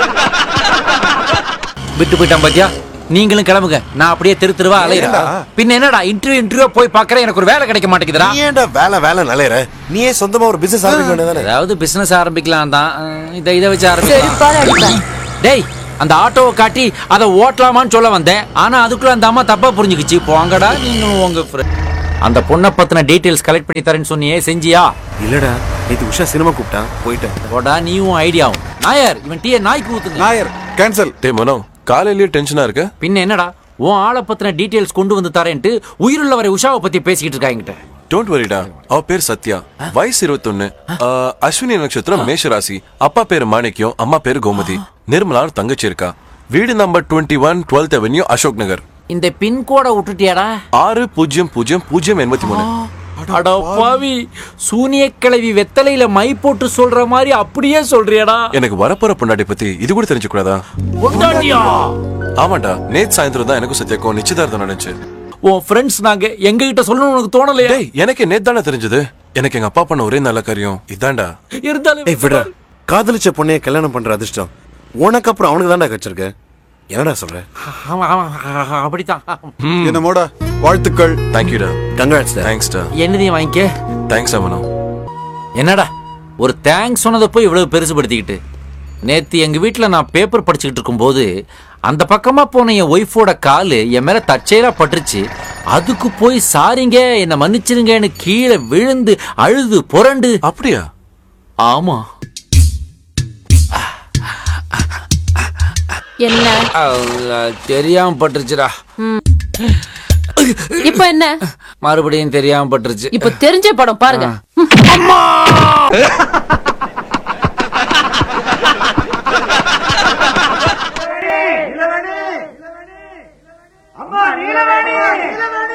விட்டு போயிட்டான் பாத்தியா நீங்களும் கிளம்புங்க நான் அப்படியே தெரு தெருவா அலையிறேன் ஏன்டா? பின்ன என்னடா இன்டர்வியூ இன்டர்வியூ போய் பாக்குறேன் எனக்கு ஒரு வேலை கிடைக்க மாட்டேங்குதுடா நீ ஏன்டா வேலை வேலை நிலையற நீயே சொந்தமா ஒரு பிசினஸ் ஆரம்பிக்க வேண்டியதானே ஏதாவது பிசினஸ் ஆரம்பிக்கலாம் தான் அஹ், இதை இதை வச்சு செருப்பால ஆரம்பிக்கலாம் அடிப்பேன். டேய் அந்த ஆட்டோவை காட்டி அதை ஓட்டலாமான்னு சொல்ல வந்தேன் ஆனா அதுக்குள்ள அந்த அம்மா தப்பா புரிஞ்சுக்கிச்சு போங்கடா நீங்களும் உங்க friend. அந்த பொண்ணை பத்தின டீடைல்ஸ் கலெக்ட் பண்ணி தரேன்னு சொன்னியே செஞ்சியா இல்லடா நேத்து உஷா சினிமா கூப்பிட்டான் போயிட்டேன் போடா நீயும் ஐடியாவும் நாயர் இவன் டீயை நாய்க்கு ஊத்துங்க நாயர் கேன்சல் டே மனோ காலையிலேயே டென்ஷனா இருக்க பின்ன என்னடா உன் ஆளை பத்தின டீடைல்ஸ் கொண்டு வந்து தரேன்ட்டு உயிருள்ளவரை உஷாவை பத்தி பேசிக்கிட்டு இருக்காங்கிட்ட டோன்ட் வரிடா அவ பேர் சத்யா வயசு இருபத்தொன்னு அஸ்வினி நட்சத்திரம் மேஷ ராசி அப்பா பேரு மாணிக்யம் அம்மா பேரு கோமதி நிர்மலான்னு தங்கச்சி இருக்கா வீடு number twenty one twelfth avenue Ashok Nagar இந்த பின்கோடை விட்டுட்டியாடா ஆறு பூஜ்ஜியம் பூஜ்ஜியம் பூஜ்ஜியம் எண்பத்தி மூணு அட பாவி சூனிய கிழவி வெத்தலையில மை போட்டு சொல்ற மாதிரி அப்படியே சொல்றியடா எனக்கு வரப்போற பொண்டாட்டி பத்தி இது கூட தெரிஞ்சுக்கூடாதா பொண்டாட்டியா ஆமாண்டா நேத்து சாயந்தரம் தான் எனக்கும் சத்யாக்கும் நிச்சயதார்த்தம் நடந்துச்சு உன் ஃப்ரெண்ட்ஸ் நாங்க எங்க கிட்ட சொல்லணும்னு உனக்கு தோணலையா டேய் எனக்கு நேத்து தானே தெரிஞ்சது எனக்கு எங்க அப்பா பண்ண ஒரே நல்ல காரியம் இதான்டா இருந்தாலும் ஏய் விடுறா காதலிச்ச பொண்ணைய கல்யாணம் பண்ற அதிர்ஷ்டம் உனக்கு அப்புறம் அவனுக்கு தான்டா கிடைச்சிருக்கு என்னடா சொல்ற ஆமா, ஆமா, அப்படித்தான் என்னமோட வாழ்த்துக்கள் தேங்க்யூடா கங்க்ராட்ஸ் தேங்க்ஸ்டா என்னதையும் வாங்கிக்க தேங்க்ஸ் மனோ என்னடா ஒரு தேங்க்ஸ் சொன்னதை போய் இவ்வளவு பெருசுபடுத்திக்கிட்டு நேத்து எங்க வீட்ல நான் பேப்பர் படிச்சுக்கிட்டு இருக்கும்போது அந்த பக்கமா போன என் ஒய்ஃபோட காலு என் மேல தற்செயலா பட்டுருச்சு அதுக்கு போய் சாரிங்க என்னை மன்னிச்சிருங்கன்னு கீழே விழுந்து அழுது புரண்டு அப்படியா ஆமா என்ன அஹ், தெரியாம பட்டுருச்சுடா இப்ப என்ன மறுபடியும் தெரியாம பட்டுருச்சு இப்ப தெரிஞ்ச படம் பாருங்க அம்மா நீலவேணி